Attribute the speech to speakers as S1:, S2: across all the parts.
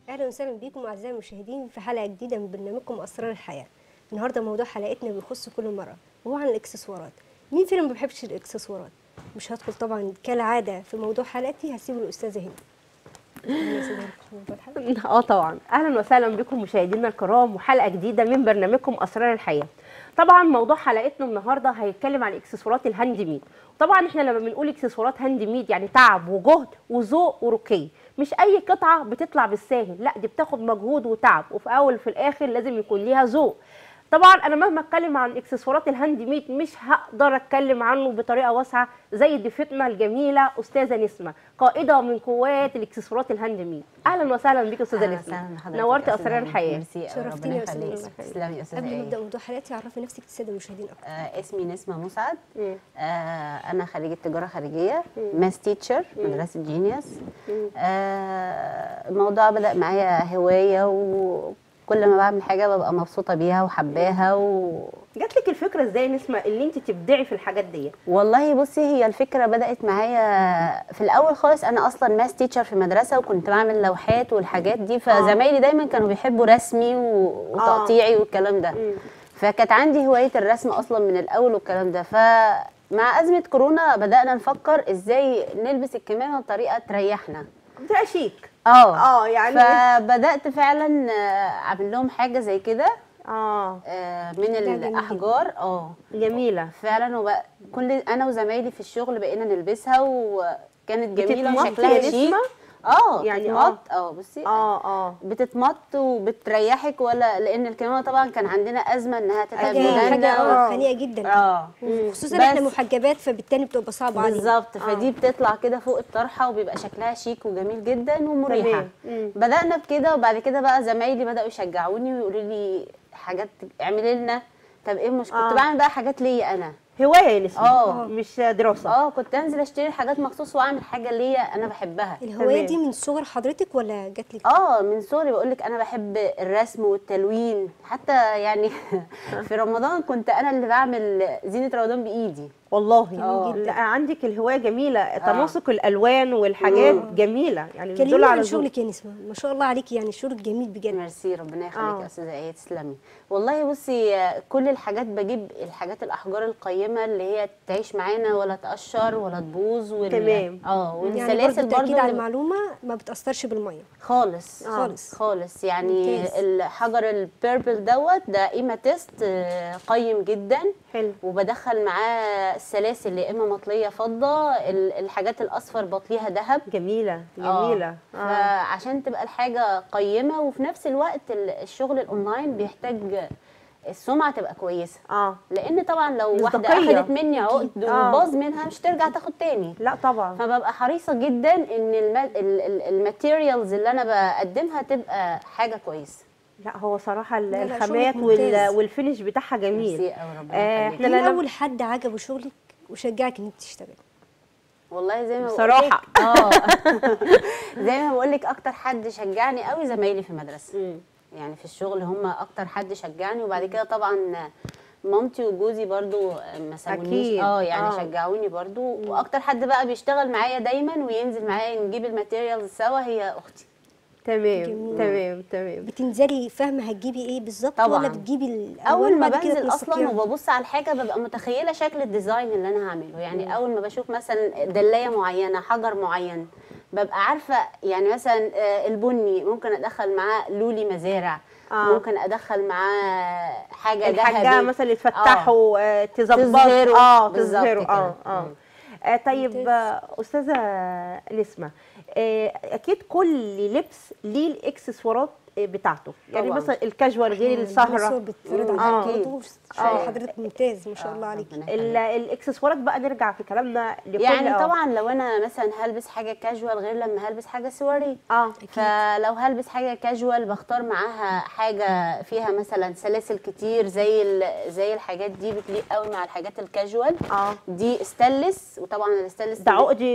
S1: اهلا وسهلا بيكم اعزائي المشاهدين في حلقه جديده من برنامجكم اسرار الحياه النهارده موضوع حلقتنا بيخص كل مره وهو عن الاكسسوارات مين فينا ما بيحبش الاكسسوارات مش هدخل طبعا كالعاده في موضوع حلقتي هسيبه الاستاذه هند يا أستاذة هند، موضوع الحلقة.
S2: اه طبعا اهلا وسهلا بكم مشاهدينا الكرام وحلقه جديده من برنامجكم اسرار الحياه طبعا موضوع حلقتنا النهارده هيتكلم عن اكسسوارات الهاند ميد طبعا احنا لما بنقول اكسسوارات هاند ميد يعني تعب وجهد وذوق ورقي مش اي قطعه بتطلع بالساهل لا دي بتاخد مجهود وتعب وفي اول وفي الاخر لازم يكون ليها ذوق طبعا انا مهما اتكلم عن اكسسوارات الهاند ميد مش هقدر اتكلم عنه بطريقه واسعه زي ضيفتنا الجميله استاذه نسمه قائده من قوات الاكسسوارات الهاند ميد اهلا وسهلا بيك استاذه
S3: أهلا
S2: نسمه
S3: وسهلا بحضرتك
S2: نورت
S3: يا
S2: اسرار
S3: أستاذة
S2: الحياه
S3: ميرسي أوي،
S1: شرفتيني يا
S3: ربنا
S1: أستاذة
S3: يخليك
S1: نسمة.
S3: تسلمي يا استاذه
S1: قبل ما
S3: ايه
S1: نبدا موضوع حلقتي عرفي نفسك للساده المشاهدين اكتر
S3: آه اسمي نسمه مسعد
S2: مم.
S3: آه انا خريجه تجاره خارجيه ماس تيتشر مدرسه جينيوس آه الموضوع بدا معايا هوايه وكل ما بعمل حاجه ببقى مبسوطه بيها وحباها و...
S2: جات لك الفكره ازاي يا نسمه اللي انت تبدعي في الحاجات دي
S3: والله بصي هي الفكره بدات معايا في الاول خالص انا اصلا ماس تيتشر في مدرسه وكنت بعمل لوحات والحاجات دي فزمايلي دايما كانوا بيحبوا رسمي و- وتقطيعي والكلام ده فكانت عندي هوايه الرسم اصلا من الاول والكلام ده فمع ازمه كورونا بدانا نفكر ازاي نلبس الكمامه بطريقه تريحنا
S2: بتبقى شيك
S3: اه
S2: اه يعني
S3: فبدات فعلا آه، اعمل لهم حاجه زي كده
S2: اه
S3: آه، من
S1: جميل جدا.
S3: الاحجار اه
S2: جميله
S3: فعلا وبقى كل انا وزمايلي في الشغل بقينا نلبسها وكانت جميله
S2: بتتمط
S3: وشكلها
S2: يا
S3: شيك
S2: نسمة؟
S3: اه
S2: يعني
S3: بتتمط اه بصي
S2: اه اه
S3: بتتمط وبتريحك ولا لان الكمامه طبعا كان عندنا ازمه انها تتعب
S1: حاجه حاجه
S3: ودانا
S1: اه خنيقه جدا
S3: اه
S1: خصوصا
S3: بس-
S1: احنا محجبات فبالتالي بتبقى صعبه علينا
S3: بالظبط فدي بتطلع كده فوق الطرحه وبيبقى شكلها شيك وجميل جدا ومريحه
S2: تمام. مم.
S3: بدانا بكده وبعد كده بقى زمايلي بداوا يشجعوني ويقولوا لي حاجات اعملي لنا طب ايه مش كنت
S2: آه.
S3: بعمل بقى حاجات ليا انا
S2: هوايه يا نسمه
S3: آه.
S2: مش دراسه
S3: اه كنت انزل اشتري حاجات مخصوص واعمل حاجه ليا انا بحبها
S1: الهوايه
S2: تمام.
S1: دي من صغر حضرتك ولا جات لك
S3: اه من صغري بقول لك انا بحب الرسم والتلوين حتى يعني في رمضان كنت انا اللي بعمل زينه رمضان بايدي
S2: والله
S3: آه.
S2: لا عندك الهوايه جميله تناسق الالوان والحاجات جميله يعني بتدل
S1: كلمينا
S2: على
S1: عن
S2: ذوق.
S1: شغلك يا نسمه ما شاء الله عليكي يعني شغلك جميل بجد
S3: ميرسي ربنا يخليك
S2: آه.
S3: يا استاذه ايه تسلمي والله بصي آه، كل الحاجات بجيب الحاجات الاحجار القيمه اللي هي تعيش معانا ولا تقشر ولا تبوظ وال...
S2: تمام.
S3: اه
S1: يعني
S3: والسلاسل
S1: برضه
S3: برضو
S1: تاكيد على
S3: اللي-
S1: المعلومه ما بتاثرش بالميه
S3: خالص
S1: خالص.
S3: خالص يعني
S1: ممتاز.
S3: الحجر البيربل دوت ده ايماتيست آه، قيم جدا
S2: حلو
S3: وبدخل معاه السلاسل يا اما مطليه فضه ال- الحاجات الاصفر بطليها ذهب
S2: جميله
S3: آه.
S2: جميله آه.
S3: فعشان تبقى الحاجه قيمه وفي نفس الوقت ال- الشغل الاونلاين بيحتاج السمعه تبقى كويسه
S2: اه
S3: لان طبعا لو واحده
S2: مصداقية.
S3: اخدت مني عقد
S2: آه.
S3: وباظ منها مش ترجع تاخد تاني
S2: لا طبعا
S3: فببقى حريصه جدا ان الماتيريالز اللي انا بقدمها تبقى حاجه كويسه
S2: لا هو صراحه ال-
S1: لا، لا،
S2: الخامات
S1: شغلك
S2: وال...
S1: ممتاز.
S2: والفينش بتاعها جميل
S3: ميرسي أوي، ربنا
S2: آه،
S3: يخليك.
S2: احنا
S1: مين
S2: لا
S1: اول حد عجبه شغلك وشجعك انك تشتغلي
S3: والله زي ما بقولك-
S2: بصراحة.
S3: اه زي ما بقول لك اكتر حد شجعني قوي زمايلي في المدرسه
S2: مم.
S3: يعني في الشغل هم اكتر حد شجعني وبعد كده طبعا مامتي وجوزي برضو ما سابونيش
S2: أكيد.
S3: اه يعني
S2: آه.
S3: شجعوني برضو واكتر حد بقى بيشتغل معايا دايما وينزل معايا نجيب الماتيريالز سوا هي اختي
S2: تمام
S1: جميل.
S2: تمام تمام
S1: بتنزلي فاهمه هتجيبي ايه بالظبط
S3: طبعاً.
S1: ولا بتجيبي الألوان
S3: اول ما
S1: وبعد كده
S3: بنزل اصلا
S1: تنسقيها؟
S3: وببص على الحاجه ببقى متخيله شكل الديزاين اللي انا هعمله يعني اول ما بشوف مثلا دلايه معينه حجر معين ببقى عارفه يعني مثلا آه، البني ممكن ادخل معاه لولي مزارع
S2: آه.
S3: ممكن ادخل معاه حاجه
S2: الحاجه
S3: ذهبي
S2: مثلا يتفتحوا آه. تظبطوا
S3: تظهروا.
S2: اه
S3: بالظبط
S2: تظهروا
S3: كده.
S2: اه اه
S3: مم.
S2: آه طيب
S1: ممتاز.
S2: آه، استاذه نسمه آه اكيد كل لبس ليه الاكسسوارات آه، بتاعته يعني
S3: طبعاً.
S2: مثلا الكاجوال غير
S1: يعني الصور
S2: السهره
S1: بتتعرض
S3: مم.
S1: على
S3: آه.
S1: برضه شغل
S3: آه.
S1: حضرتك ممتاز ما شاء الله
S3: آه،
S1: عليكي
S3: ربنا
S2: ال-
S3: يخليك.
S2: الاكسسوارات بقى نرجع في كلامنا لكل
S3: يعني
S2: آه.
S3: طبعا لو انا مثلا هلبس حاجه كاجوال غير لما هلبس حاجه سواري
S2: اه
S3: فلو هلبس حاجه كاجوال بختار معاها حاجه فيها مثلا سلاسل كتير زي ال- زي الحاجات دي بتليق قوي مع الحاجات الكاجوال
S2: اه
S3: دي استانلس وطبعا الاستانلس
S2: ده عقدي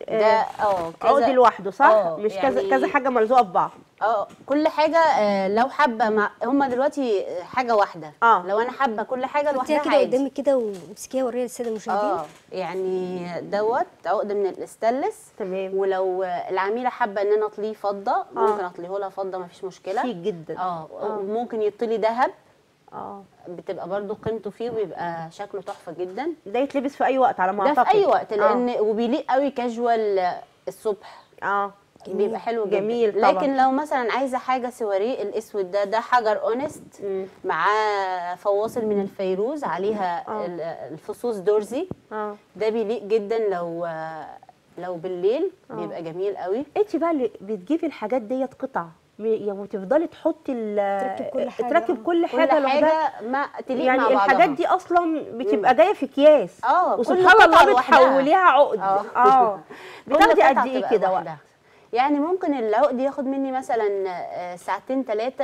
S3: ده اه
S2: عقد لوحده صح
S3: آه،
S2: مش كذا
S3: يعني-
S2: كذا حاجه ملزوقه في بعض
S3: اه كل حاجه آه، لو حابه مع هما دلوقتي حاجه واحده
S2: آه.
S3: لو انا حابه كل حاجه
S1: حطيها
S3: لوحدها
S1: كده
S3: عادي
S1: قدامك كده وامسكيها وريها للساده المشاهدين
S3: اه يعني دوت عقد من الاستانلس
S2: تمام
S3: ولو العميله حابه ان انا اطليه فضه ممكن اطليه لها فضه مفيش مشكله
S2: شيك جدا
S3: اه وممكن يطلي ذهب
S2: اه
S3: بتبقى برضو قيمته فيه وبيبقى شكله تحفه جدا
S2: ده يتلبس في اي وقت على ما
S3: ده
S2: اعتقد
S3: في اي وقت
S2: آه.
S3: لان وبيليق قوي كاجوال الصبح
S2: اه
S3: بيبقى حلو جدا
S2: جميل طبعا.
S3: لكن لو مثلا عايزه حاجه سواريه الاسود ده ده حجر اونست
S2: مم.
S3: معاه فواصل من الفيروز عليها
S2: آه.
S3: ال- الفصوص دورزي
S2: اه
S3: ده بيليق جدا لو لو بالليل بيبقى جميل قوي
S2: انت بقى اللي بتجيبي الحاجات ديت قطع م- يعني وتفضلي تحطي ال-
S1: تركب كل حاجة.
S2: تركب كل
S3: كل
S2: حاجه لوحدها
S3: حاجه ما تليق
S2: يعني
S3: مع بعضها
S2: الحاجات دي اصلا بتبقى جايه في اكياس
S3: اه كل
S2: وسبحان
S3: قطعة
S2: الله
S3: لوحدها.
S2: بتحوليها عقد
S3: اه.
S2: اه
S3: كل
S2: بتاخدي
S3: قطعة
S2: قد ايه
S3: بتبقى
S2: كده وقت
S3: لوحدها. يعني ممكن العقد ياخد مني مثلا آه، ساعتين ثلاثه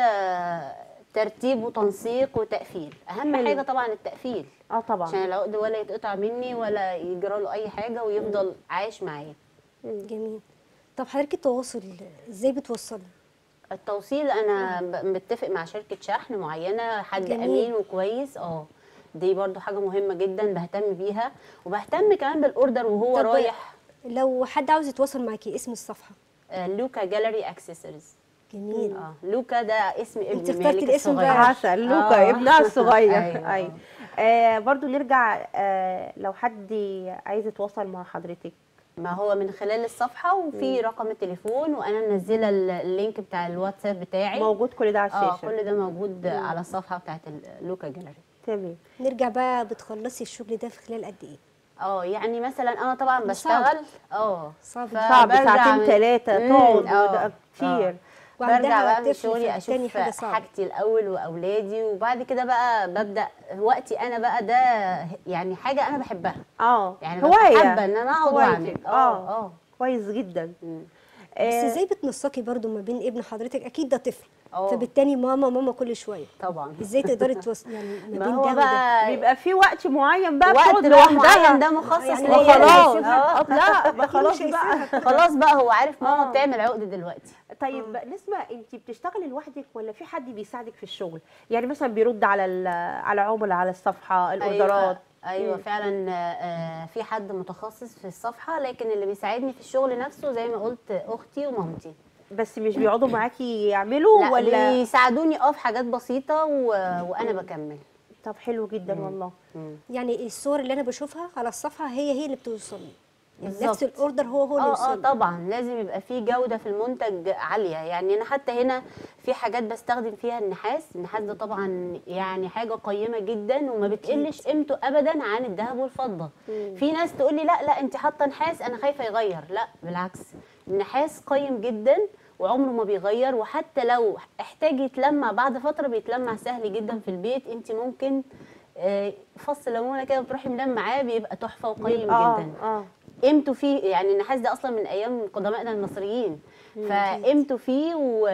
S3: ترتيب وتنسيق وتقفيل اهم
S2: حلو.
S3: حاجه طبعا التقفيل
S2: اه طبعا
S3: عشان العقد ولا يتقطع مني ولا يجرى له اي حاجه ويفضل عايش معايا
S1: جميل طب حضرتك التواصل ازاي بتوصلي
S3: التوصيل انا ب- متفق مع شركه شحن معينه حد
S1: جميل.
S3: امين وكويس اه دي برضو حاجه مهمه جدا بهتم بيها وبهتم كمان بالاوردر وهو
S1: طب
S3: رايح
S1: لو حد عاوز يتواصل معاكي اسم الصفحه
S3: آه، لوكا جاليري اكسسوارز
S1: جميل
S3: اه لوكا ده اسم ابن
S1: انت اخترتي
S3: مالك
S1: الاسم
S3: الصغير.
S1: بقى.
S2: عسل لوكا
S3: آه.
S2: ابنها الصغير
S3: أيوة.
S2: ايوه آه برضو نرجع آه لو حد عايز يتواصل مع حضرتك
S3: ما هو من خلال الصفحه وفي رقم التليفون وانا منزله ال- اللينك بتاع الواتساب بتاعي
S2: موجود كل ده على
S3: اه
S2: الشاشه
S3: كل ده موجود على الصفحه بتاعت ال- لوكا جاليري
S2: تمام
S1: نرجع بقى بتخلصي الشغل ده في خلال قد ايه
S3: اه يعني مثلا انا طبعا
S1: مش صعب.
S3: بشتغل اه
S1: صعب
S2: صعب
S3: فبرجع
S2: ساعتين
S3: من-
S2: ثلاثه
S3: مم،
S2: تقعد
S3: آه،
S2: وده كتير
S3: آه.
S1: وعندها
S3: برجع بقى من
S1: طفل
S3: شغلي
S1: فالتاني
S3: اشوف
S1: حاجة صعبة.
S3: حاجتي الاول واولادي وبعد كده بقى ببدا وقتي انا بقى ده يعني حاجه انا بحبها
S2: اه
S3: يعني ببقى
S2: هوايه
S3: حابه ان انا اقعد
S2: هوايتك.
S3: واعمل
S2: اه
S3: اه
S2: كويس جدا
S3: مم.
S1: بس
S2: آه،
S1: ازاي بتنسقي برضو ما بين ابن حضرتك اكيد ده طفل
S3: اه.
S1: فبالتالي ماما ماما كل شويه
S3: طبعا
S1: ازاي تقدري توصلي يعني ما
S3: ما
S1: بين
S3: هو
S1: ده وده
S3: بقى
S2: بيبقى في وقت معين بقى
S3: وقت
S2: بتقعد
S3: بقى معين
S2: لوحدها
S3: ده مخصص
S1: يعني
S3: ليا
S2: وخلاص
S3: اه
S2: لا بقى خلاص
S1: مش
S2: بقى
S3: خلاص بقى هو عارف ماما
S2: آه.
S3: بتعمل عقد دلوقتي
S2: طيب نسمة انت بتشتغلي لوحدك ولا في حد بيساعدك في الشغل يعني مثلا بيرد على ال- على عملاء على الصفحه الاوردرات
S3: ايوه, أيوة فعلا آه، في حد متخصص في الصفحه لكن اللي بيساعدني في الشغل نفسه زي ما قلت اختي ومامتي
S2: بس مش بيقعدوا معاكي يعملوا
S3: لا
S2: ولا
S3: بيساعدوني اه في حاجات بسيطه و... وانا بكمل
S2: طب حلو جدا والله
S1: يعني الصور اللي انا بشوفها على الصفحه هي هي اللي بتوصلني يعني
S3: بالظبط.
S1: نفس الاوردر هو هو اللي
S3: اه اه
S1: يوصلني
S3: طبعا لازم يبقى في جوده في المنتج عاليه يعني انا حتى هنا في حاجات بستخدم فيها النحاس النحاس ده طبعا يعني حاجه قيمه جدا وما بتقلش قيمته ابدا عن الذهب والفضه في ناس تقول لي لا لا انت حاطه نحاس انا خايفه يغير لا بالعكس النحاس قيم جدا وعمره ما بيغير وحتى لو احتاج يتلمع بعد فتره بيتلمع سهل جدا في البيت انت ممكن آه، فص ليمونه كده وتروحي ملمعاه بيبقى تحفه وقيم
S2: اه
S3: جدا
S2: اه
S3: قيمته فيه يعني النحاس ده اصلا من ايام قدمائنا المصريين فقيمته فيه و...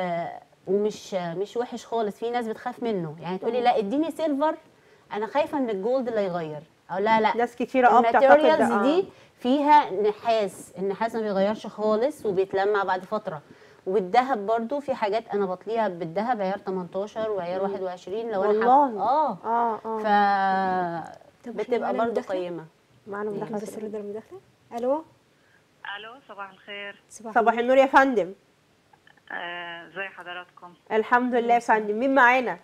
S3: ومش مش وحش خالص في ناس بتخاف منه يعني تقولي لا اديني سيلفر انا خايفه من الجولد اللي يغير او لا لا
S2: ناس كتيره اه بتعتقد
S3: الماتيريالز
S2: ده، آه.
S3: دي فيها نحاس النحاس ما بيغيرش خالص وبيتلمع بعد فتره والذهب برضو في حاجات انا بطليها بالذهب عيار 18 وعيار 21 لو انا
S2: والله
S3: حابة- اه
S2: اه اه
S3: ف
S1: طب إحنا
S3: بتبقى
S1: معانا
S3: برضو
S1: مداخلة؟
S3: قيمه
S2: معانا مداخله
S1: بس رضا المداخله الو
S4: الو صباح الخير
S1: صباح
S2: صباح النور يا فندم
S4: آه، ازي حضراتكم
S2: الحمد لله يا فندم مين معانا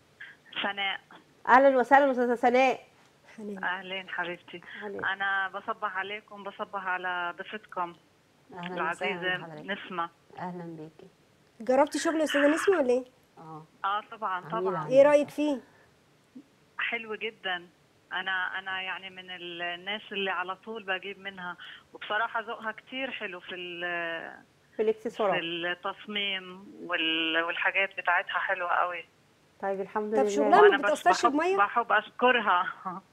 S4: سناء
S2: اهلا وسهلا استاذه سناء
S1: حنان
S4: اهلين حبيبتي
S2: أهلين.
S4: انا بصبح عليكم بصبح على ضيفتكم
S3: اهلا
S4: العزيزه
S3: وسهلا بحضرتك.
S4: نسمه
S3: اهلا بيكي
S1: جربتي شغل استاذه نسمه ولا ايه
S3: اه
S4: اه طبعا
S3: عميلة
S4: طبعا
S1: ايه رايك فيه
S4: حلو جدا انا انا يعني من الناس اللي على طول بجيب منها وبصراحه ذوقها كتير حلو في ال-
S2: في
S4: في
S2: الاكسسوارات
S4: التصميم وال- والحاجات بتاعتها حلوه قوي
S2: طيب الحمد
S1: طب
S2: لله
S1: شغلها ما
S4: وانا بس
S1: بتأثرش
S4: بحب,
S1: بمية؟
S4: بحب اشكرها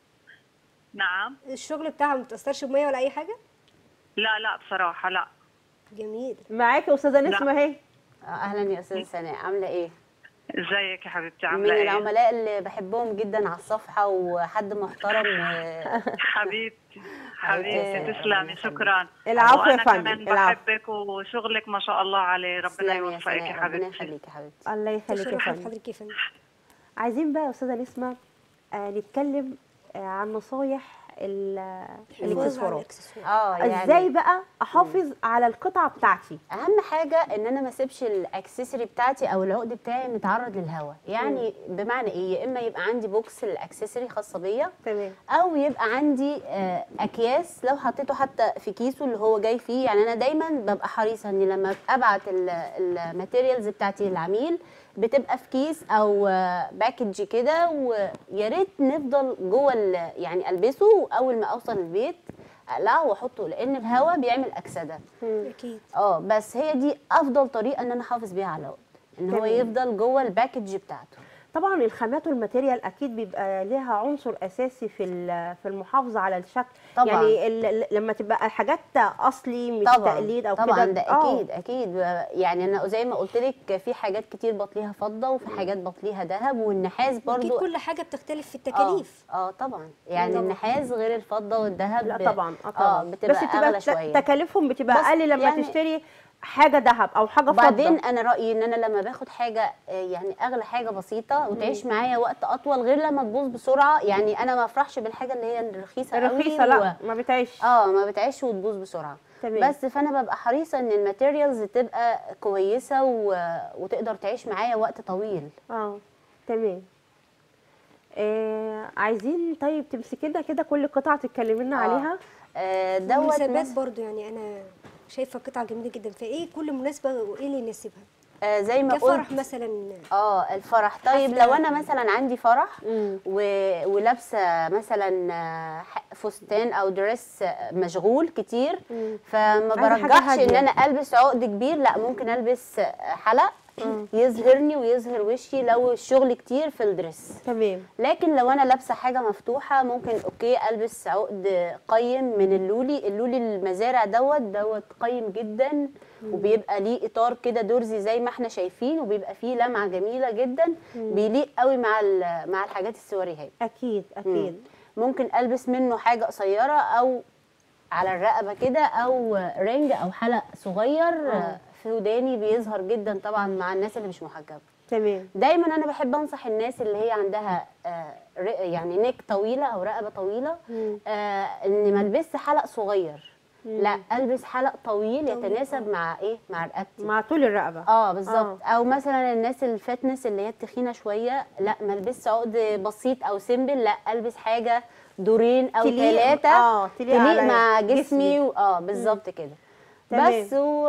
S4: نعم
S1: الشغل بتاعها ما بتاثرش بميه ولا اي حاجه
S4: لا لا بصراحه لا
S1: جميل
S2: معاكي يا استاذه نسمه اهي
S3: آه، اهلا يا استاذه سناء عامله ايه
S4: ازيك يا حبيبتي
S3: من
S4: عامله ايه
S3: العملاء اللي بحبهم جدا على الصفحه وحد محترم و...
S4: حبيبتي حبيبتي تسلمي شكرا
S2: العفو يا
S4: وأنا
S2: فندم،
S4: كمان
S2: العفو.
S4: بحبك وشغلك ما شاء الله عليه ربنا
S3: تسلمي يا
S4: يوفقك
S3: سناء
S4: يا
S3: ربنا
S4: حبيبتي
S3: يخليكي يا حبيبتي
S2: الله يخليك يا
S1: تشرف
S2: فندم
S1: حضرتك يا فندم
S2: عايزين بقى يا استاذه نسمه آه نتكلم آه عن نصايح ال-
S1: الحفاظ على
S2: الاكسسوارات
S1: الاكسسوارات
S3: اه يعني
S2: ازاي بقى احافظ على القطعه بتاعتي
S3: اهم حاجه ان انا ما اسيبش الاكسسوري بتاعتي او العقد بتاعي متعرض للهواء يعني بمعنى ايه يا اما يبقى عندي بوكس للاكسسوري خاصه بيا
S2: تمام
S3: او يبقى عندي آه، اكياس لو حطيته حتى في كيسه اللي هو جاي فيه يعني انا دايما ببقى حريصه ان لما ابعت الماتيريالز بتاعتي للعميل بتبقى في كيس او باكج كده ويا ريت نفضل جوه ال- يعني البسه اول ما اوصل البيت اقلعه واحطه لان الهواء بيعمل اكسده
S1: اكيد
S3: اه بس هي دي افضل طريقه ان انا احافظ بيها على العقد ان هو
S2: تمام.
S3: يفضل جوه الباكج بتاعته
S2: طبعا الخامات والماتيريال اكيد بيبقى ليها عنصر اساسي في ال- في المحافظه على الشكل
S3: طبعاً.
S2: يعني ال- ال- لما تبقى حاجات اصلي مش
S3: طبعا
S2: تقليد او كده
S3: طبعا ده
S2: آه.
S3: اكيد اكيد يعني انا زي ما قلت لك في حاجات كتير بطليها فضه وفي حاجات بطليها ذهب والنحاس
S1: اكيد
S3: برضو
S1: كل حاجه بتختلف في
S3: اه
S1: التكاليف
S3: اه طبعا يعني
S1: طبعاً.
S3: النحاس غير الفضه والذهب
S2: لا
S3: ب-
S2: طبعا اه طبعا
S3: بتبقى
S2: بس بتبقى
S3: اغلى
S2: ت-
S3: شويه
S2: تكاليفهم بتبقى
S3: بس
S2: اقل لما
S3: يعني-
S2: تشتري حاجه ذهب او حاجه فضه
S3: وبعدين انا رايي ان انا لما باخد حاجه آه، يعني اغلى حاجه بسيطه وتعيش معايا وقت اطول غير لما تبوظ بسرعه يعني انا ما افرحش بالحاجه اللي هي الرخيصه قوي
S2: رخيصه
S3: و-
S2: لا ما بتعيش
S3: اه ما بتعيش وتبوظ بسرعه
S2: تمام.
S3: بس فانا ببقى حريصه ان الماتيريالز تبقى كويسه و... وتقدر تعيش معايا وقت طويل
S2: اه تمام آه عايزين طيب تمسكي لنا كده كل قطعه تتكلمي لنا
S3: آه.
S2: عليها
S3: آه دوت
S1: المناسبات
S3: ناس-
S1: برضو يعني انا شايفه قطعه جميله جدا فايه كل مناسبه وايه اللي يناسبها
S3: آه زي ما قلت
S1: كفرح مثلا
S3: اه الفرح طيب
S1: حفلة.
S3: لو انا مثلا عندي فرح
S2: مم.
S3: و... ولابسه مثلا آه، ح- فستان او دريس آه، مشغول كتير
S2: مم.
S3: فما
S2: عايزة حاجة
S3: برجحش ان
S2: هادية.
S3: انا البس عقد كبير لا ممكن البس آه، حلق يظهرني ويظهر وشي لو الشغل كتير في الدريس
S2: تمام
S3: لكن لو انا لابسه حاجه مفتوحه ممكن اوكي البس عقد قيم من اللولي اللولي المزارع دوت دوت قيم جدا وبيبقى ليه اطار كده درزي زي ما احنا شايفين وبيبقى فيه لمعه جميله جدا بيليق قوي مع ال- مع الحاجات السواريهات
S2: اكيد اكيد
S3: ممكن البس منه حاجه قصيره او على الرقبه كده او رينج او حلق صغير
S2: آه.
S3: في وداني بيظهر جدا طبعا مع الناس اللي مش محجبه
S2: تمام
S3: دايما انا بحب انصح الناس اللي هي عندها آه، ر- يعني نيك طويله او رقبه طويله
S2: مم.
S3: آه، ان ما البسش حلق صغير
S2: مم.
S3: لا البس حلق طويل
S1: طويل،
S3: يتناسب مع ايه مع رقبتي
S2: مع طول الرقبه
S3: اه بالظبط او مثلا الناس الفتنس اللي هي التخينه شويه لا ما البسش عقد بسيط او سيمبل لا البس حاجه دورين او
S2: تليق-
S3: ثلاثه
S2: آه، تليق على
S3: مع
S2: جسمي.
S3: جسمي و- اه بالظبط كده
S2: تمام.
S3: بس و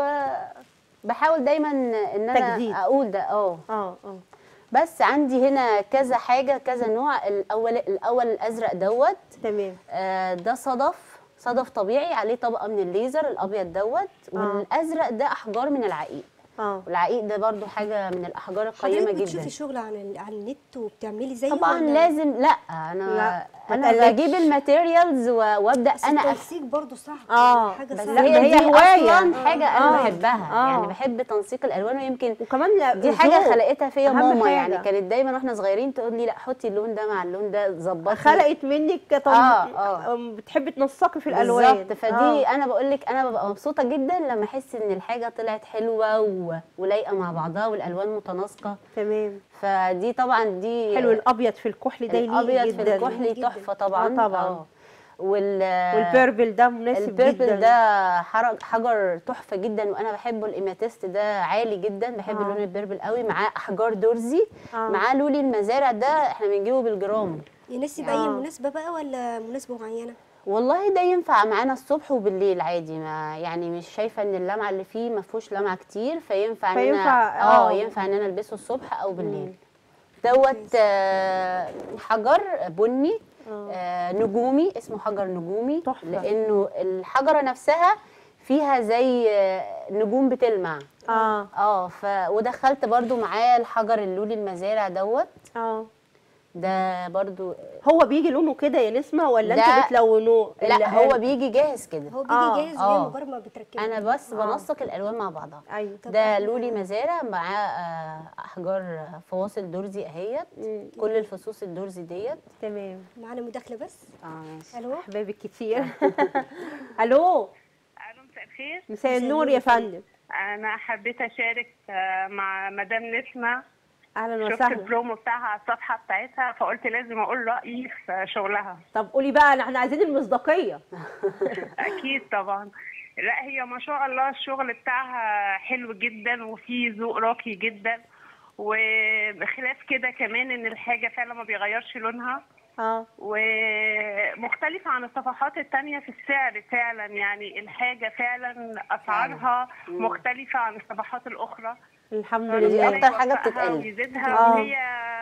S3: بحاول دايما ان انا
S2: تجديد.
S3: اقول ده اه
S2: اه اه
S3: بس عندي هنا كذا حاجه كذا نوع الاول الاول الازرق دوت
S2: تمام
S3: آه، ده صدف صدف طبيعي عليه طبقه من الليزر الابيض دوت والازرق ده احجار من العقيق
S2: اه
S3: والعقيق ده برضو حاجه من الاحجار القيمه
S1: حضرتك
S3: جدا
S1: بتشوفي شغل على ال- على النت وبتعملي زيه
S3: طبعا
S1: ولا-
S3: لازم لا انا
S2: لا، ما
S3: انا
S2: تقلقش.
S3: بجيب الماتيريالز و- وابدا
S1: بس
S3: انا أف...
S1: التنسيق برضو صعب
S2: آه،
S1: يعني حاجه
S3: بس
S1: صعبه
S2: لا،
S3: هي,
S2: ده هي
S3: دي
S2: هواية.
S3: اصلا حاجه انا
S2: آه.
S3: بحبها
S2: آه.
S3: يعني بحب تنسيق الالوان ويمكن
S2: وكمان لا-
S3: دي حاجه
S2: ذوق.
S3: خلقتها فيا
S2: أهم
S3: ماما
S2: حاجة.
S3: يعني كانت دايما واحنا صغيرين تقول لي لا حطي اللون ده مع اللون ده ظبطي
S2: خلقت منك تن...
S3: آه، آه.
S2: بتحبي تنسقي في الالوان
S3: بالظبط فدي
S2: آه.
S3: انا بقول لك انا ببقى مبسوطه جدا لما احس ان الحاجه طلعت حلوه و... ولايقه مع بعضها والالوان متناسقه
S2: تمام
S3: فدي طبعا دي
S2: حلو الابيض في الكحل ده يليق
S3: الابيض
S2: جدا
S3: في الكحلي
S1: جداً.
S3: تحفه طبعا
S2: آه، طبعاً.
S3: آه. وال
S2: والبيربل ده مناسب
S3: البيربل
S2: جدا
S3: ده حر- حجر تحفه جدا وانا بحبه الاماتيست ده عالي جدا بحب
S2: آه.
S3: اللون البيربل قوي معاه احجار درزي
S2: آه.
S3: معاه لولي المزارع ده احنا بنجيبه بالجرام
S1: يناسب
S2: آه.
S1: اي مناسبه بقى ولا مناسبه معينه
S3: والله ده ينفع معانا الصبح وبالليل عادي ما يعني مش شايفه ان اللمعه اللي فيه ما فيهوش لمعه كتير فينفع ان
S2: فينفع-
S3: انا اه
S2: آه.
S3: ينفع ان انا البسه الصبح او بالليل دوت آه، حجر بني
S2: آه.
S3: آه، نجومي اسمه حجر نجومي
S2: تحفة.
S3: لانه الحجره نفسها فيها زي آه، نجوم بتلمع
S2: اه
S3: اه ف ودخلت برضو معاه الحجر اللولي المزارع دوت
S2: اه
S3: ده برضو
S2: هو بيجي لونه كده يا نسمه ولا
S3: ده-
S2: انتوا بتلونوه
S3: لا
S2: ال-
S3: هو
S2: ال-
S3: بيجي جاهز كده
S1: هو بيجي
S2: آه،
S1: جاهز وهي
S3: آه.
S1: مجرد ما بتركبه
S3: انا بس بنسق الالوان مع بعضها
S2: ايوه
S1: طب
S3: ده
S1: إحنا-
S3: لولي مزارع معاه آه، احجار فواصل درزي اهيت
S2: مم.
S3: كل الفصوص الدرزي ديت
S2: تمام
S1: معانا مداخله بس
S3: اه ماشي
S1: الو
S2: احبابي الكتير الو
S5: الو مساء الخير
S2: مساء النور يا فندم
S5: انا حبيت اشارك آه، مع مدام نسمه
S2: اهلا
S5: شفت
S2: وسهلا
S5: البرومو بتاعها على الصفحه بتاعتها فقلت لازم اقول رايي في شغلها
S2: طب قولي بقى احنا عايزين المصداقيه
S5: اكيد طبعا لا هي ما شاء الله الشغل بتاعها حلو جدا وفيه ذوق راقي جدا وبخلاف كده كمان ان الحاجه فعلا ما بيغيرش لونها
S2: اه
S5: ومختلفة عن الصفحات التانية في السعر فعلا يعني الحاجة فعلا أسعارها مختلفة عن الصفحات الأخرى
S2: الحمد
S3: دي
S2: لله
S3: أكتر حاجة
S5: يوفقها
S3: بتتقل.
S5: ويزيدها
S2: آه.
S5: وهي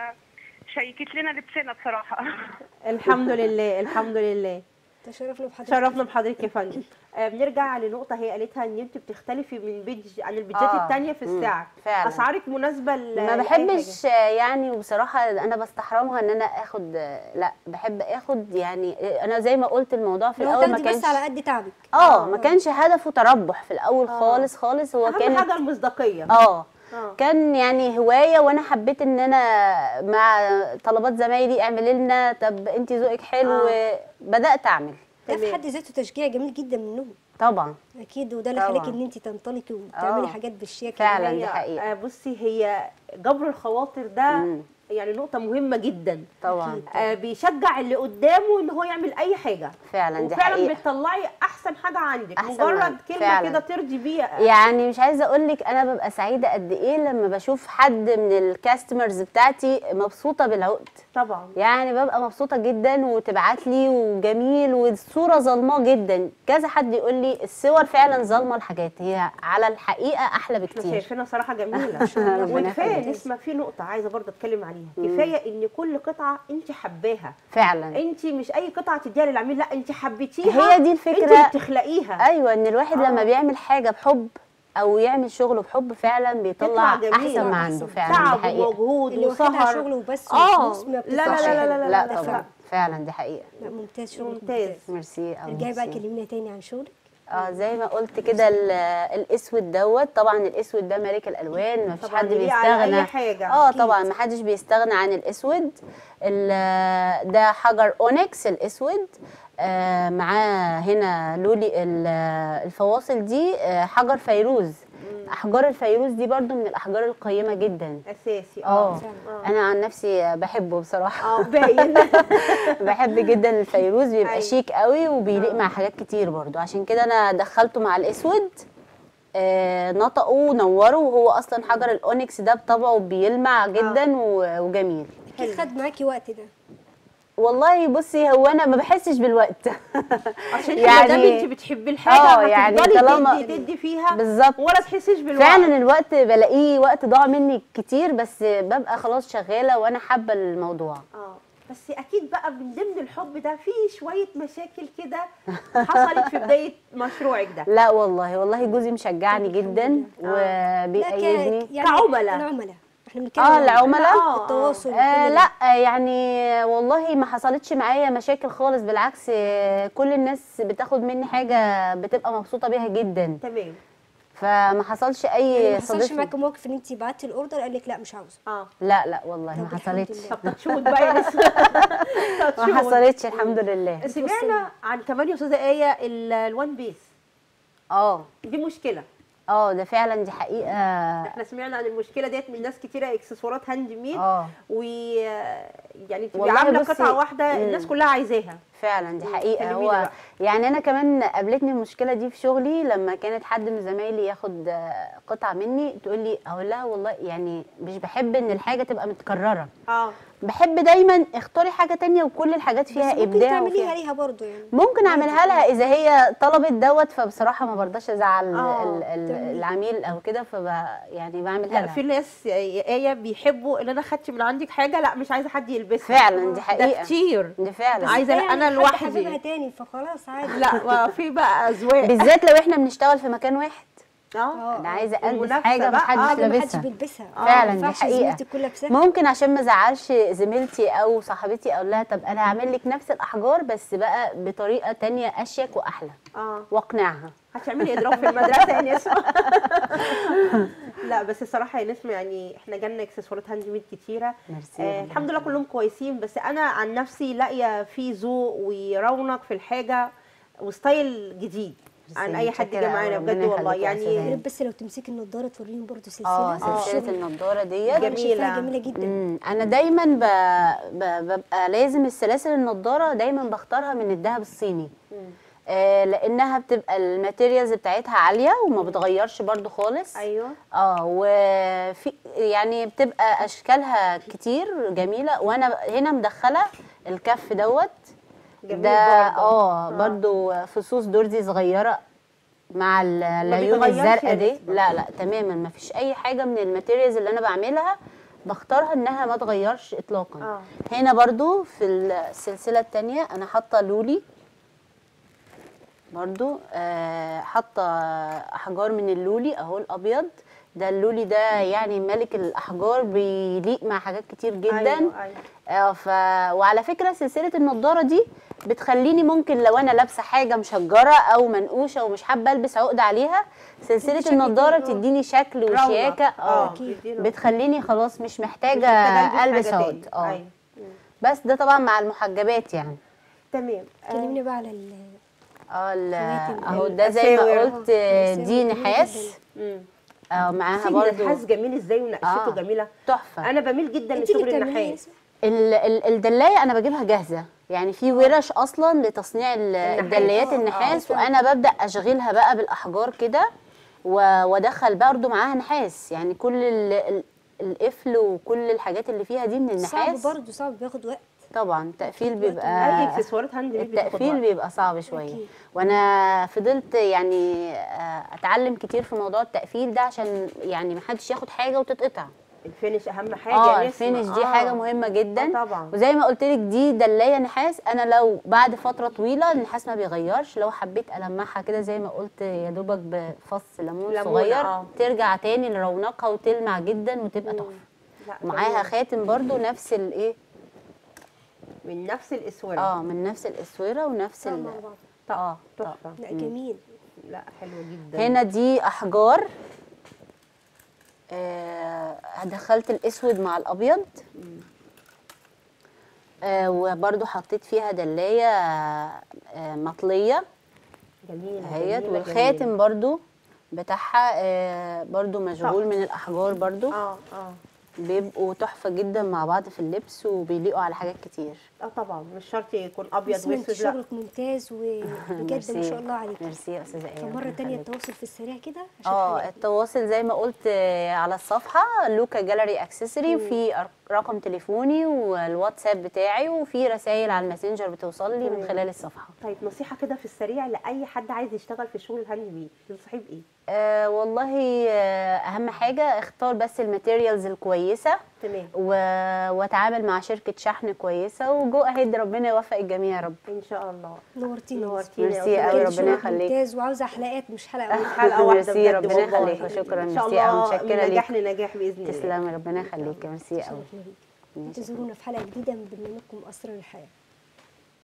S5: شيكت لنا لبسنا بصراحة
S2: الحمد لله الحمد لله
S1: تشرفنا بحضرتك
S2: شرفنا بحضرتك يا فندم آه بنرجع لنقطه هي قالتها ان انت بتختلفي من بيج عن البيجات
S3: آه،
S2: التانية في
S3: مم،
S2: السعر
S3: فعلا.
S2: اسعارك مناسبه ل-
S3: ما
S2: لأي
S3: بحبش آه، يعني وبصراحه انا بستحرمها ان انا اخد آه، لا بحب اخد يعني آه، انا زي ما قلت الموضوع في
S1: لو
S3: الاول ما
S1: تاخدي بس
S3: كانش
S1: على قد تعبك
S3: اه ما كانش هدفه تربح في الاول خالص خالص هو
S2: حاجه
S3: كان
S2: اهم حاجه المصداقيه
S3: اه
S2: آه.
S3: كان يعني هوايه وانا حبيت ان انا مع طلبات زمايلي اعملي لنا طب انت ذوقك حلو بدات اعمل
S1: ده في
S2: تمام.
S1: حد ذاته تشجيع جميل جدا منهم
S3: طبعا
S1: اكيد وده اللي
S3: طبعاً.
S1: خلاكي ان انت تنطلقي وتعملي
S3: آه.
S1: حاجات بالشياكه
S3: فعلاً.
S1: دي.
S3: دي
S2: هي-
S3: حقيقة.
S2: آه، بصي هي جبر الخواطر ده
S3: مم.
S2: يعني نقطه مهمه جدا
S3: طبعا
S2: آه بيشجع اللي قدامه ان هو يعمل اي حاجه
S3: فعلا دي
S2: وفعلا
S3: حقيقه
S2: بتطلعي احسن حاجه عندك
S3: أحسن
S2: مجرد
S3: حاجة،
S2: كلمه
S3: فعلاً.
S2: كده ترضي بيها
S3: يعني مش عايزه اقول لك انا ببقى سعيده قد ايه لما بشوف حد من الكاستمرز بتاعتي مبسوطه بالعقد
S2: طبعا
S3: يعني ببقى مبسوطه جدا وتبعت لي وجميل والصوره ظلماه جدا كذا حد يقول لي الصور فعلا ظالمه الحاجات هي على الحقيقه احلى
S2: احنا
S3: بكتير
S2: شايفينها صراحه جميله
S3: ربنا
S2: وكفايه
S3: يخليك.
S2: نسمه في نقطه عايزه برضه اتكلم عليها كفايه ان كل قطعه انت حباها
S3: فعلا
S2: انت مش اي قطعه تديها للعميل لا انت حبيتيها
S3: هي دي الفكرة.
S2: انت بتخلقيها
S3: ايوه ان الواحد
S2: آه.
S3: لما بيعمل حاجه بحب او يعمل شغله بحب فعلا بيطلع
S2: بيطلع جميل.
S3: احسن ما عنده فعلا دي
S2: تعب
S3: حقيقه
S2: ومجهود
S1: اللي واخدها
S2: وسهر
S1: شغل وبس
S2: اه
S1: وفلوس ما
S2: لا لا
S1: بتطلعش
S2: لا لا
S1: حلوة.
S2: لا
S3: لا
S2: لا
S3: طبعا فعلا دي حقيقه
S1: لا ممتاز شغل
S2: ممتاز.
S3: ميرسي أو
S1: ارجعي بقى
S3: ميرسي.
S1: كلمينا تاني عن شغلك
S3: اه زي ما قلت كده ال- الاسود دوت طبعا الاسود ده ملك الالوان ما فيش
S2: طبعاً
S3: حد
S2: يليق على
S3: بيستغنى
S2: أي حاجة.
S3: اه
S1: أكيد.
S3: طبعا ما حدش بيستغنى عن الاسود ال- ده حجر اونكس الاسود آه معاه هنا لولي ال- الفواصل دي آه حجر فيروز احجار الفيروز دي برضو من الاحجار القيمه جدا
S2: اساسي
S3: اه
S1: فعلا.
S3: انا عن نفسي بحبه بصراحه
S2: اه باين
S3: بحب جدا الفيروز بيبقى
S2: أيوة.
S3: شيك قوي وبيليق مع حاجات كتير برضو عشان كده انا دخلته مع الاسود آه نطقوا ونوروا وهو اصلا حجر الاونكس ده بطبعه بيلمع جدا و- وجميل
S1: اكيد خد معاكي وقت ده
S3: والله بصي هو انا ما بحسش بالوقت
S2: عشان
S3: يعني-
S2: يعني دام انت بتحبي الحاجه
S3: آه، يعني
S2: هتفضلي
S3: طالما-
S2: تدي تدي فيها
S3: بالظبط.
S2: ولا تحسيش بالوقت
S3: فعلا الوقت بلاقيه وقت ضاع مني كتير بس ببقى خلاص شغاله وانا حابه الموضوع
S2: اه بس اكيد بقى من ضمن الحب ده في شويه مشاكل كده حصلت في بدايه مشروعك ده
S3: لا والله والله جوزي مشجعني جدا
S1: لا
S3: وبيأيدني
S1: ك- يعني
S2: كعملاء.
S1: العملاء احنا بنتكلم
S3: اه
S1: عن
S3: العملاء
S2: آه،
S1: التواصل
S3: آه
S1: وكل ده.
S3: لا يعني والله ما حصلتش معايا مشاكل خالص بالعكس آه، كل الناس بتاخد مني حاجه بتبقى مبسوطه بيها جدا
S2: تمام
S3: فما حصلش
S1: يعني
S3: اي
S1: ما حصلش
S3: صديق
S1: معاكي موقف ان انت بعتي الاوردر قال لك لا مش عاوزه
S2: اه
S3: لا لا والله
S1: طب
S3: ما
S1: الحمد
S3: حصلتش
S1: لله.
S2: طب تاتشود بقى يا نسمة
S3: ما
S2: تاتشود.
S3: حصلتش الحمد لله
S2: سمعنا عن كمان يا استاذه ايه ال- الوان بيس
S3: اه
S2: دي مشكله
S3: اه ده فعلا دي حقيقه
S2: احنا سمعنا عن المشكله ديت من ناس كتيره اكسسوارات هاند ميد
S3: اه
S2: و يعني تبقي
S3: والله
S2: عامله
S3: بصي،
S2: قطعه واحده
S3: مم.
S2: الناس كلها عايزاها
S3: فعلا دي حقيقه
S2: كلمينا
S3: هو
S2: بقى.
S3: يعني انا كمان قابلتني المشكله دي في شغلي لما كانت حد من زمايلي ياخد آه، قطعه مني تقول لي اقول لها والله يعني مش بحب ان الحاجه تبقى متكرره
S2: اه
S3: بحب دايما اختاري حاجه تانية وكل الحاجات
S1: بس
S3: فيها
S1: ممكن
S3: ابداع
S1: تعمليها
S3: وفيها
S1: ليها برضه يعني
S3: ممكن اعملها لها اذا هي طلبت دوت فبصراحه ما برضاش ازعل
S2: آه،
S3: ال- ال-
S1: تعملي.
S3: العميل او كده فب يعني بعملها
S2: لا
S3: لها
S2: في ناس يا ايه بيحبوا ان انا خدت من عندك حاجه لا مش عايزه حد يلبسها
S3: فعلا دي
S2: ده
S3: حقيقه
S2: كتير
S3: دي فعلا
S2: عايزه
S1: يعني
S2: انا
S1: حد
S2: لوحدي
S1: حبيبها تاني فخلاص عادي
S2: لا وفي بقى اذواق
S3: بالذات لو احنا بنشتغل في مكان واحد
S2: اه
S3: انا عايزه البس
S2: المنافسة
S3: حاجه
S2: بقى.
S3: محدش
S1: اه محدش
S3: لابسها
S1: بيلبسها
S3: فعلا،
S1: ما
S3: دي
S1: ينفعش
S3: حقيقة.
S1: زميلتي كلها لابساها
S3: ممكن عشان ما زعلش زميلتي او صاحبتي اقول لها طب انا هعمل لك نفس الاحجار بس بقى بطريقه تانية اشيك واحلى
S2: اه
S3: واقنعها
S2: هتعملي اضراب في المدرسه يا نسمه لا بس الصراحه يا نسمه يعني احنا جالنا اكسسوارات هاند ميد كتيره
S3: ميرسي
S2: آه
S3: ربنا
S2: الحمد لله كلهم كويسين بس انا عن نفسي لاقيه في ذوق ورونق في الحاجه وستايل جديد عن اي حد
S3: متشكرة
S2: جه
S3: أوي،
S2: معانا
S3: ربنا
S2: بجد والله
S3: يخليك يا أستاذة
S2: يعني
S1: يا ريت بس لو تمسكي النضاره توريهم برضو سلسله
S3: اه
S1: في
S3: سلسله
S1: الشغل.
S3: النضاره ديت
S1: أنا شايفاها
S2: جميلة.
S1: جميله جدا
S3: مم. انا دايما ب... ب... ببقى لازم السلاسل النضاره دايما بختارها من الذهب الصيني آه لانها بتبقى الماتيريالز بتاعتها عاليه وما بتغيرش برضو خالص
S2: ايوه
S3: اه وفي يعني بتبقى اشكالها كتير جميله وانا هنا مدخله الكف دوت
S2: جميل
S3: ده
S2: برضه.
S3: اه برضو فصوص دورزي صغيره مع ال- العيون
S2: بيتغيرش
S3: الزرقاء
S2: يا
S3: دي
S2: نسمة.
S3: لا لا تماما ما فيش اي حاجه من الماتيريالز اللي انا بعملها بختارها انها ما تغيرش اطلاقا
S2: اه
S3: هنا برضو في السلسله التانية انا حاطه لولي برضو آه، حاطه احجار من اللولي اهو الابيض ده اللولي ده يعني ملك الاحجار بيليق مع حاجات كتير جدا
S2: أيوة أيوة.
S3: اه ف وعلى فكره سلسله النضاره دي بتخليني ممكن لو انا لابسه حاجه مشجره او منقوشه ومش حابه البس عقد عليها سلسله
S1: شكل
S3: النضاره
S1: كده، آه.
S3: تديني شكل
S2: رونق.
S3: وشياكه اه
S1: أكيد.
S2: بيديله-
S3: بتخليني خلاص مش محتاجه
S2: مش محتاجة ألبس
S3: البس
S2: حاجة
S3: عقد
S2: تاني.
S3: اه
S2: أيوة.
S3: بس ده طبعا مع المحجبات يعني
S2: تمام آه،
S1: كلميني بقى على ال-
S3: اه ال-
S1: خواتم.
S3: اهو ده زي ما
S2: الأساور.
S3: قلت
S1: آه،
S3: دي
S1: الأساور جميلة
S3: نحاس
S2: مم.
S3: اه معاها
S2: بصي
S3: برضو
S2: النحاس جميل ازاي ونقشته
S3: آه.
S2: جميله
S3: تحفه
S2: انا بميل جدا
S1: انت اللي
S2: لشغل
S1: بتعمليها يا
S2: النحاس
S1: ياسمين؟
S3: ال- ال- الدلايه انا بجيبها جاهزه يعني في ورش اصلا لتصنيع ال-
S2: النحاس.
S3: الدلايات
S2: آه، آه،
S3: النحاس
S1: فعلا.
S3: وانا ببدا اشغلها بقى بالاحجار كده و- وادخل برضو معاها نحاس يعني كل ال- ال- القفل وكل الحاجات اللي فيها دي من
S1: صعب
S3: النحاس
S1: برضو صعب بياخد وقت
S3: طبعا التقفيل
S2: اي
S3: بيبقى
S2: اكسسوارات هاند ميد بتاخد
S3: التقفيل
S2: وقت.
S3: بيبقى صعب شويه
S1: أكيد.
S3: وانا فضلت يعني آه، اتعلم كتير في موضوع التقفيل ده عشان يعني محدش ياخد حاجه وتتقطع
S2: الفينش اهم حاجه
S3: اه
S2: يا نسمة.
S3: الفينش دي
S2: آه.
S3: حاجه مهمه جدا
S2: آه طبعا.
S3: وزي ما قلت لك دي دلايه نحاس انا لو بعد فتره طويله النحاس ما بيغيرش لو حبيت المعها كده زي ما قلت يا دوبك بفص ليمون
S2: ليمون،
S3: صغير
S2: آه.
S3: ترجع تاني لرونقها وتلمع جدا وتبقى تحفه
S2: لا،
S3: ومعاها
S2: جميل.
S3: خاتم برضو نفس الايه
S2: من نفس الاسوره
S3: اه من نفس الاسوره ونفس
S1: طبعا
S3: ال
S1: مع بعض.
S3: اه
S2: تحفه
S1: لا جميل
S2: لا حلو جدا
S3: هنا دي احجار آه دخلت الاسود مع الابيض آه وبرضو حطيت فيها دلايه آه مطليه
S2: جميله
S3: اهيت
S2: جميلة،
S3: والخاتم
S2: جميلة.
S3: برضو بتاعها آه برضو مشغول من الاحجار برضو
S2: اه اه
S3: بيبقوا تحفه جدا مع بعض في اللبس وبيليقوا على حاجات كتير
S2: اه طبعا مش شرط يكون ابيض
S1: بس انت
S2: واسود لا
S1: شغلك ممتاز وبجد
S3: ميرسي.
S1: ما شاء الله عليك
S3: ميرسي يا استاذه ايه
S1: فمرة
S3: ربنا
S1: تانية
S3: يخليك.
S1: التواصل في السريع كده عشان
S3: اه
S1: حلقة.
S3: التواصل زي ما قلت آه، على الصفحه لوكا جاليري اكسسوري وفي أر- رقم تليفوني والواتساب بتاعي وفي رسائل على الماسنجر بتوصل لي من
S2: تمام.
S3: خلال الصفحه
S2: طيب نصيحه كده في السريع لاي حد عايز يشتغل في شغل الهاند ميد تنصحيه بايه
S3: أه والله آه، اهم حاجه اختار بس الماتيريالز الكويسه
S2: تمام
S3: و... واتعامل مع شركه شحن كويسه وجو اهيد ربنا يوفق الجميع يا رب
S2: ان شاء الله
S1: نورتينا
S2: نورتينا
S3: ميرسي
S2: يا
S3: أوي،
S2: أستاذة
S3: ربنا
S1: بجد
S2: نسمة.
S1: شغلك
S3: يخليك.
S1: ممتاز وعاوزة حلقات مش حلقة واحدة
S2: حلقه واحده
S3: ميرسي،
S2: بجد
S3: ربنا
S2: والله.
S3: يخليك وشكراً،
S2: ان
S3: ميرسي
S2: شاء
S3: أوي،
S2: الله
S3: متشكرة
S2: من نجاح
S3: ليك.
S2: لنجاح باذن الله
S3: تسلمي ربنا يخليك ميرسي قوي
S1: شرفنا بيك انتظرونا في حلقة جديدة من برنامجكم أسرار الحياة